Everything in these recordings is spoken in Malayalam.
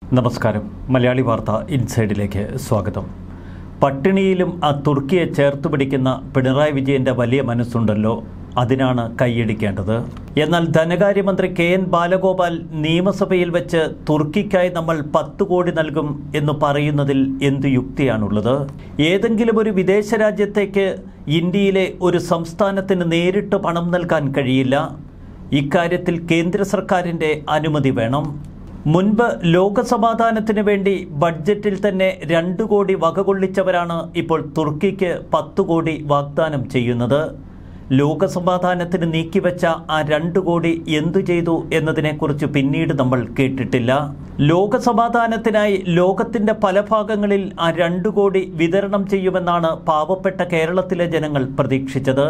നമസ്കാരം മലയാളി വാർത്ത ഇൻസൈഡിലേക്ക് സ്വാഗതം പട്ടിണിയിലും ആ തുർക്കിയെ ചേർത്ത് പിടിക്കുന്ന പിണറായി വിജയന്റെ വലിയ മനസ്സുണ്ടല്ലോ അതിനാണ് കൈയടിക്കേണ്ടത് എന്നാൽ ധനകാര്യമന്ത്രി കെ എൻ ബാലഗോപാൽ നിയമസഭയിൽ വെച്ച് തുർക്കിക്കായി നമ്മൾ പത്ത് കോടി നൽകും എന്ന് പറയുന്നതിൽ എന്ത് യുക്തിയാണുള്ളത് ഏതെങ്കിലും ഒരു വിദേശ രാജ്യത്തേക്ക് ഇന്ത്യയിലെ ഒരു സംസ്ഥാനത്തിന് നേരിട്ട് പണം നൽകാൻ കഴിയില്ല ഇക്കാര്യത്തിൽ കേന്ദ്ര സർക്കാരിൻ്റെ അനുമതി വേണം മുൻപ് ലോകസമാധാനത്തിന് വേണ്ടി ബഡ്ജറ്റിൽ തന്നെ രണ്ട് കോടി വകകൊള്ളിച്ചവരാണ് ഇപ്പോൾ തുർക്കിക്ക് പത്ത് കോടി വാഗ്ദാനം ചെയ്യുന്നത് ലോകസമാധാനത്തിന് നീക്കിവെച്ച ആ രണ്ട് കോടി എന്തു ചെയ്തു എന്നതിനെക്കുറിച്ച് പിന്നീട് നമ്മൾ കേട്ടിട്ടില്ല ലോകസമാധാനത്തിനായി ലോകത്തിന്റെ പല ഭാഗങ്ങളിൽ ആ രണ്ട് കോടി വിതരണം ചെയ്യുമെന്നാണ് പാവപ്പെട്ട കേരളത്തിലെ ജനങ്ങൾ പ്രതീക്ഷിച്ചത്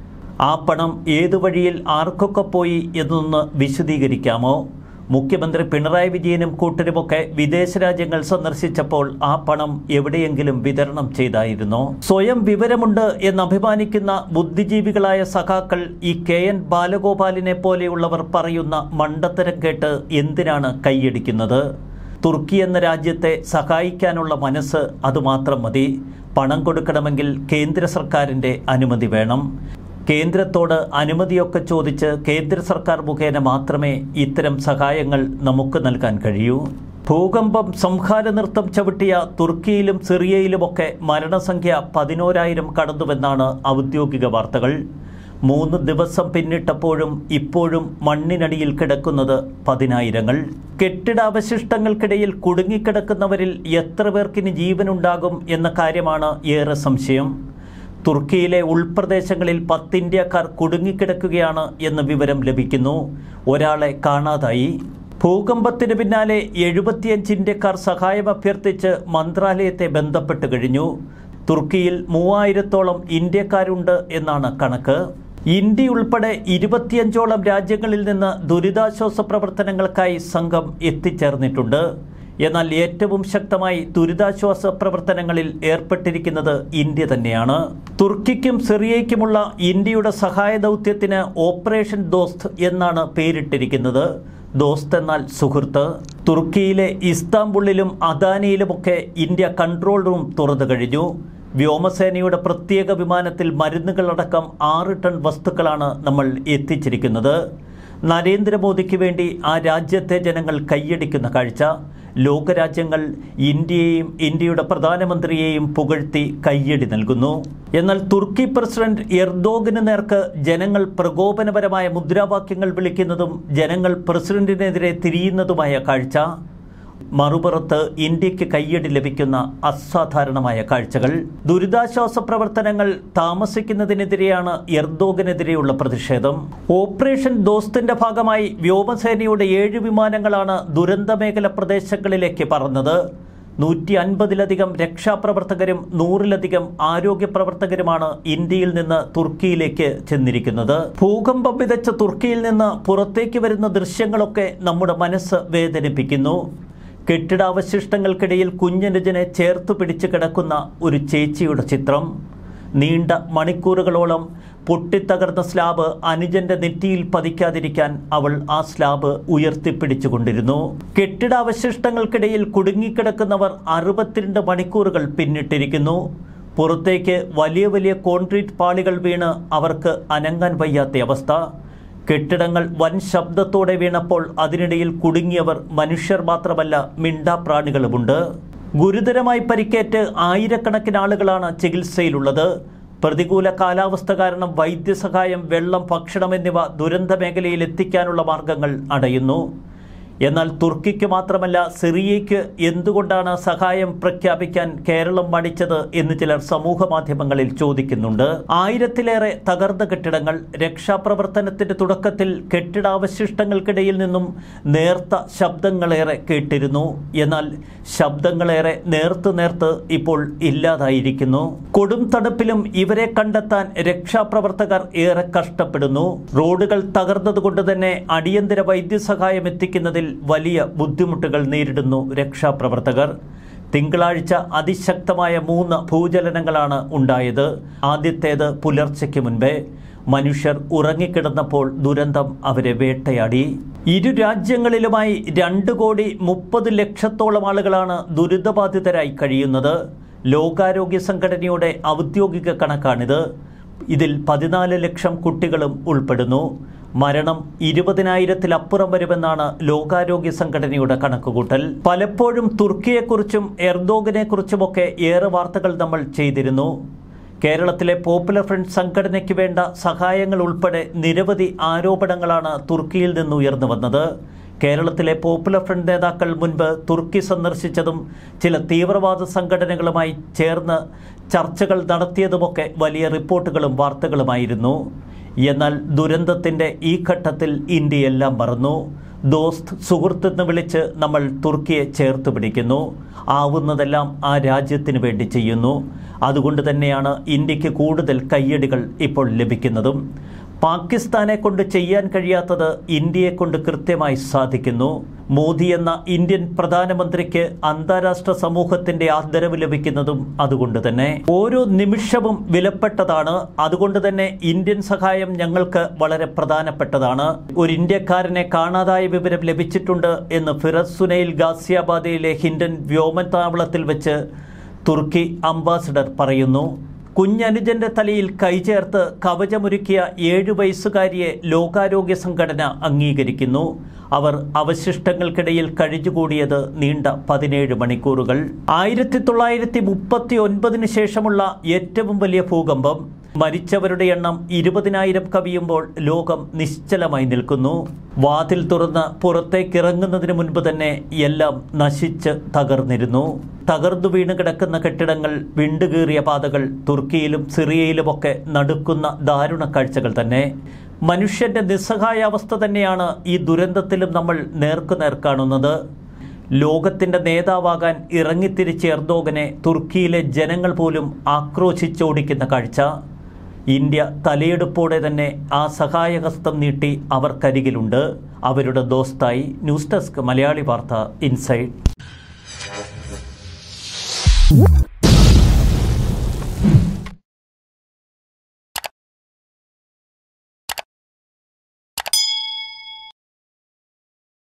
ആ പണം ഏതു വഴിയിൽ ആർക്കൊക്കെ പോയി എന്നൊന്ന് വിശദീകരിക്കാമോ മുഖ്യമന്ത്രി പിണറായി വിജയനും കൂട്ടരുമൊക്കെ വിദേശ രാജ്യങ്ങൾ സന്ദർശിച്ചപ്പോൾ ആ പണം എവിടെയെങ്കിലും വിതരണം ചെയ്തായിരുന്നോ സ്വയം വിവരമുണ്ട് എന്ന് അഭിമാനിക്കുന്ന ബുദ്ധിജീവികളായ സഖാക്കൾ ഈ കെ എൻ ബാലഗോപാലിനെ പോലെയുള്ളവർ പറയുന്ന മണ്ടത്തരം കേട്ട് എന്തിനാണ് കൈയടിക്കുന്നത് തുർക്കി എന്ന രാജ്യത്തെ സഹായിക്കാനുള്ള മനസ്സ് അതുമാത്രം മതി പണം കൊടുക്കണമെങ്കിൽ കേന്ദ്ര സർക്കാരിൻ്റെ അനുമതി വേണം കേന്ദ്രത്തോട് അനുമതിയൊക്കെ ചോദിച്ച് കേന്ദ്ര സർക്കാർ മുഖേന മാത്രമേ ഇത്തരം സഹായങ്ങൾ നമുക്ക് നൽകാൻ കഴിയൂ ഭൂകമ്പം സംഹാര നൃത്തം ചവിട്ടിയ തുർക്കിയിലും സിറിയയിലുമൊക്കെ മരണസംഖ്യ പതിനോരായിരം കടന്നുവെന്നാണ് ഔദ്യോഗിക വാർത്തകൾ മൂന്ന് ദിവസം പിന്നിട്ടപ്പോഴും ഇപ്പോഴും മണ്ണിനടിയിൽ കിടക്കുന്നത് പതിനായിരങ്ങൾ കെട്ടിടാവശിഷ്ടങ്ങൾക്കിടയിൽ കുടുങ്ങിക്കിടക്കുന്നവരിൽ എത്ര പേർക്കിനി ജീവനുണ്ടാകും എന്ന കാര്യമാണ് ഏറെ സംശയം തുർക്കിയിലെ ഉൾപ്രദേശങ്ങളിൽ പത്ത് ഇന്ത്യക്കാർ കുടുങ്ങിക്കിടക്കുകയാണ് എന്ന വിവരം ലഭിക്കുന്നു ഒരാളെ കാണാതായി ഭൂകമ്പത്തിന് പിന്നാലെ എഴുപത്തിയഞ്ച് ഇന്ത്യക്കാർ സഹായം അഭ്യർത്ഥിച്ച് മന്ത്രാലയത്തെ ബന്ധപ്പെട്ട് കഴിഞ്ഞു തുർക്കിയിൽ മൂവായിരത്തോളം ഇന്ത്യക്കാരുണ്ട് എന്നാണ് കണക്ക് ഇന്ത്യ ഉൾപ്പെടെ ഇരുപത്തിയഞ്ചോളം രാജ്യങ്ങളിൽ നിന്ന് ദുരിതാശ്വാസ പ്രവർത്തനങ്ങൾക്കായി സംഘം എത്തിച്ചേർന്നിട്ടുണ്ട് എന്നാൽ ഏറ്റവും ശക്തമായി ദുരിതാശ്വാസ പ്രവർത്തനങ്ങളിൽ ഏർപ്പെട്ടിരിക്കുന്നത് ഇന്ത്യ തന്നെയാണ് തുർക്കിക്കും സിറിയയ്ക്കുമുള്ള ഇന്ത്യയുടെ സഹായ ദൗത്യത്തിന് ഓപ്പറേഷൻ ദോസ്ത് എന്നാണ് പേരിട്ടിരിക്കുന്നത് ദോസ്ത് എന്നാൽ സുഹൃത്ത് തുർക്കിയിലെ ഇസ്താംബുളിലും അദാനിയിലുമൊക്കെ ഇന്ത്യ കൺട്രോൾ റൂം തുറന്നു കഴിഞ്ഞു വ്യോമസേനയുടെ പ്രത്യേക വിമാനത്തിൽ മരുന്നുകളടക്കം ആറ് ടൺ വസ്തുക്കളാണ് നമ്മൾ എത്തിച്ചിരിക്കുന്നത് നരേന്ദ്രമോദിക്ക് വേണ്ടി ആ രാജ്യത്തെ ജനങ്ങൾ കൈയടിക്കുന്ന കാഴ്ച ലോകരാജ്യങ്ങൾ ഇന്ത്യയെയും ഇന്ത്യയുടെ പ്രധാനമന്ത്രിയെയും പുകഴ്ത്തി കയ്യടി നൽകുന്നു എന്നാൽ തുർക്കി പ്രസിഡന്റ് എർദോഗിന് നേർക്ക് ജനങ്ങൾ പ്രകോപനപരമായ മുദ്രാവാക്യങ്ങൾ വിളിക്കുന്നതും ജനങ്ങൾ പ്രസിഡന്റിനെതിരെ തിരിയുന്നതുമായ കാഴ്ച മറുപുറത്ത് ഇന്ത്യക്ക് കയ്യടി ലഭിക്കുന്ന അസാധാരണമായ കാഴ്ചകൾ ദുരിതാശ്വാസ പ്രവർത്തനങ്ങൾ താമസിക്കുന്നതിനെതിരെയാണ് എർദോഗിനെതിരെയുള്ള പ്രതിഷേധം ഓപ്പറേഷൻ ദോസ്തിന്റെ ഭാഗമായി വ്യോമസേനയുടെ ഏഴ് വിമാനങ്ങളാണ് ദുരന്തമേഖല പ്രദേശങ്ങളിലേക്ക് പറന്നത് നൂറ്റി അൻപതിലധികം രക്ഷാപ്രവർത്തകരും നൂറിലധികം ആരോഗ്യ പ്രവർത്തകരുമാണ് ഇന്ത്യയിൽ നിന്ന് തുർക്കിയിലേക്ക് ചെന്നിരിക്കുന്നത് ഭൂകമ്പം വിതച്ച തുർക്കിയിൽ നിന്ന് പുറത്തേക്ക് വരുന്ന ദൃശ്യങ്ങളൊക്കെ നമ്മുടെ മനസ്സ് വേദനിപ്പിക്കുന്നു കെട്ടിടാവശിഷ്ടങ്ങൾക്കിടയിൽ കുഞ്ഞനുജനെ ചേർത്തു പിടിച്ച് കിടക്കുന്ന ഒരു ചേച്ചിയുടെ ചിത്രം നീണ്ട മണിക്കൂറുകളോളം പൊട്ടിത്തകർന്ന സ്ലാബ് അനുജന്റെ നെറ്റിയിൽ പതിക്കാതിരിക്കാൻ അവൾ ആ സ്ലാബ് ഉയർത്തിപ്പിടിച്ചുകൊണ്ടിരുന്നു കെട്ടിടാവശിഷ്ടങ്ങൾക്കിടയിൽ കുടുങ്ങിക്കിടക്കുന്നവർ അറുപത്തിരണ്ട് മണിക്കൂറുകൾ പിന്നിട്ടിരിക്കുന്നു പുറത്തേക്ക് വലിയ വലിയ കോൺക്രീറ്റ് പാളികൾ വീണ് അവർക്ക് അനങ്ങാൻ വയ്യാത്ത അവസ്ഥ കെട്ടിടങ്ങൾ വൻ ശബ്ദത്തോടെ വീണപ്പോൾ അതിനിടയിൽ കുടുങ്ങിയവർ മനുഷ്യർ മാത്രമല്ല മിണ്ടാപ്രാണികളുമുണ്ട് ഗുരുതരമായി പരിക്കേറ്റ് ആയിരക്കണക്കിന് ആളുകളാണ് ചികിത്സയിലുള്ളത് പ്രതികൂല കാലാവസ്ഥ കാരണം വൈദ്യസഹായം വെള്ളം ഭക്ഷണം എന്നിവ ദുരന്ത മേഖലയിൽ എത്തിക്കാനുള്ള മാർഗങ്ങൾ അടയുന്നു എന്നാൽ തുർക്കിക്ക് മാത്രമല്ല സിറിയയ്ക്ക് എന്തുകൊണ്ടാണ് സഹായം പ്രഖ്യാപിക്കാൻ കേരളം മടിച്ചത് എന്ന് ചിലർ സമൂഹ മാധ്യമങ്ങളിൽ ചോദിക്കുന്നുണ്ട് ആയിരത്തിലേറെ തകർന്ന കെട്ടിടങ്ങൾ രക്ഷാപ്രവർത്തനത്തിന്റെ തുടക്കത്തിൽ കെട്ടിടാവശിഷ്ടങ്ങൾക്കിടയിൽ നിന്നും നേർത്ത ശബ്ദങ്ങളേറെ കേട്ടിരുന്നു എന്നാൽ ശബ്ദങ്ങളേറെ നേർത്ത് നേർത്ത് ഇപ്പോൾ ഇല്ലാതായിരിക്കുന്നു കൊടും തണുപ്പിലും ഇവരെ കണ്ടെത്താൻ രക്ഷാപ്രവർത്തകർ ഏറെ കഷ്ടപ്പെടുന്നു റോഡുകൾ തകർന്നതുകൊണ്ട് തന്നെ അടിയന്തര വൈദ്യസഹായം എത്തിക്കുന്നതിൽ വലിയ ബുദ്ധിമുട്ടുകൾ നേരിടുന്നു രക്ഷാപ്രവർത്തകർ തിങ്കളാഴ്ച അതിശക്തമായ മൂന്ന് ഭൂചലനങ്ങളാണ് ഉണ്ടായത് ആദ്യത്തേത് പുലർച്ചയ്ക്ക് മുൻപേ മനുഷ്യർ ഉറങ്ങിക്കിടന്നപ്പോൾ ദുരന്തം അവരെ വേട്ടയാടി ഇരു രാജ്യങ്ങളിലുമായി രണ്ട് കോടി മുപ്പത് ലക്ഷത്തോളം ആളുകളാണ് ദുരിതബാധിതരായി കഴിയുന്നത് ലോകാരോഗ്യ സംഘടനയുടെ ഔദ്യോഗിക കണക്കാണിത് ഇതിൽ പതിനാല് ലക്ഷം കുട്ടികളും ഉൾപ്പെടുന്നു മരണം ഇരുപതിനായിരത്തിലപ്പുറം വരുമെന്നാണ് ലോകാരോഗ്യ സംഘടനയുടെ കണക്കുകൂട്ടൽ പലപ്പോഴും തുർക്കിയെക്കുറിച്ചും എർദോഗിനെക്കുറിച്ചുമൊക്കെ ഏറെ വാർത്തകൾ നമ്മൾ ചെയ്തിരുന്നു കേരളത്തിലെ പോപ്പുലർ ഫ്രണ്ട് സംഘടനയ്ക്ക് വേണ്ട സഹായങ്ങൾ ഉൾപ്പെടെ നിരവധി ആരോപണങ്ങളാണ് തുർക്കിയിൽ നിന്ന് ഉയർന്നു വന്നത് കേരളത്തിലെ പോപ്പുലർ ഫ്രണ്ട് നേതാക്കൾ മുൻപ് തുർക്കി സന്ദർശിച്ചതും ചില തീവ്രവാദ സംഘടനകളുമായി ചേർന്ന് ചർച്ചകൾ നടത്തിയതുമൊക്കെ വലിയ റിപ്പോർട്ടുകളും വാർത്തകളുമായിരുന്നു എന്നാൽ ദുരന്തത്തിൻ്റെ ഈ ഘട്ടത്തിൽ ഇന്ത്യയെല്ലാം മറന്നു ദോസ്ത് സുഹൃത്തെന്ന് വിളിച്ച് നമ്മൾ തുർക്കിയെ ചേർത്ത് പിടിക്കുന്നു ആവുന്നതെല്ലാം ആ രാജ്യത്തിന് വേണ്ടി ചെയ്യുന്നു അതുകൊണ്ട് തന്നെയാണ് ഇന്ത്യക്ക് കൂടുതൽ കയ്യടികൾ ഇപ്പോൾ ലഭിക്കുന്നതും പാകിസ്ഥാനെ കൊണ്ട് ചെയ്യാൻ കഴിയാത്തത് ഇന്ത്യയെ കൊണ്ട് കൃത്യമായി സാധിക്കുന്നു മോദി എന്ന ഇന്ത്യൻ പ്രധാനമന്ത്രിക്ക് അന്താരാഷ്ട്ര സമൂഹത്തിന്റെ ആദരവ് ലഭിക്കുന്നതും അതുകൊണ്ട് തന്നെ ഓരോ നിമിഷവും വിലപ്പെട്ടതാണ് അതുകൊണ്ട് തന്നെ ഇന്ത്യൻ സഹായം ഞങ്ങൾക്ക് വളരെ പ്രധാനപ്പെട്ടതാണ് ഒരു ഇന്ത്യക്കാരനെ കാണാതായ വിവരം ലഭിച്ചിട്ടുണ്ട് എന്ന് ഫിറസ് സുനൈൽ ഗാസിയാബാദിലെ ഹിൻഡൻ വ്യോമതാവളത്തിൽ വെച്ച് തുർക്കി അംബാസിഡർ പറയുന്നു കുഞ്ഞനുജന്റെ തലയിൽ കൈചേർത്ത് കവചമൊരുക്കിയ ഏഴു വയസ്സുകാരിയെ ലോകാരോഗ്യ സംഘടന അംഗീകരിക്കുന്നു അവർ അവശിഷ്ടങ്ങൾക്കിടയിൽ കഴിഞ്ഞുകൂടിയത് നീണ്ട പതിനേഴ് മണിക്കൂറുകൾ ആയിരത്തി തൊള്ളായിരത്തി മുപ്പത്തി ഒൻപതിന് ശേഷമുള്ള ഏറ്റവും വലിയ ഭൂകമ്പം മരിച്ചവരുടെ എണ്ണം ഇരുപതിനായിരം കവിയുമ്പോൾ ലോകം നിശ്ചലമായി നിൽക്കുന്നു വാതിൽ തുറന്ന് പുറത്തേക്കിറങ്ങുന്നതിന് മുൻപ് തന്നെ എല്ലാം നശിച്ച് തകർന്നിരുന്നു തകർന്നു വീണ് കിടക്കുന്ന കെട്ടിടങ്ങൾ വിണ്ടുകീറിയ പാതകൾ തുർക്കിയിലും സിറിയയിലുമൊക്കെ നടുക്കുന്ന ദാരുണ കാഴ്ചകൾ തന്നെ മനുഷ്യന്റെ നിസ്സഹായാവസ്ഥ തന്നെയാണ് ഈ ദുരന്തത്തിലും നമ്മൾ നേർക്കുനേർ കാണുന്നത് ലോകത്തിന്റെ നേതാവാകാൻ ഇറങ്ങിത്തിരിച്ച എർദോഗനെ തുർക്കിയിലെ ജനങ്ങൾ പോലും ആക്രോശിച്ചോടിക്കുന്ന കാഴ്ച ഇന്ത്യ തലയെടുപ്പോടെ തന്നെ ആ സഹായഹസ്തം നീട്ടി അവർക്കരികിലുണ്ട് അവരുടെ ദോസ്തായി ന്യൂസ് ഡെസ്ക് മലയാളി വാർത്ത ഇൻസൈഡ്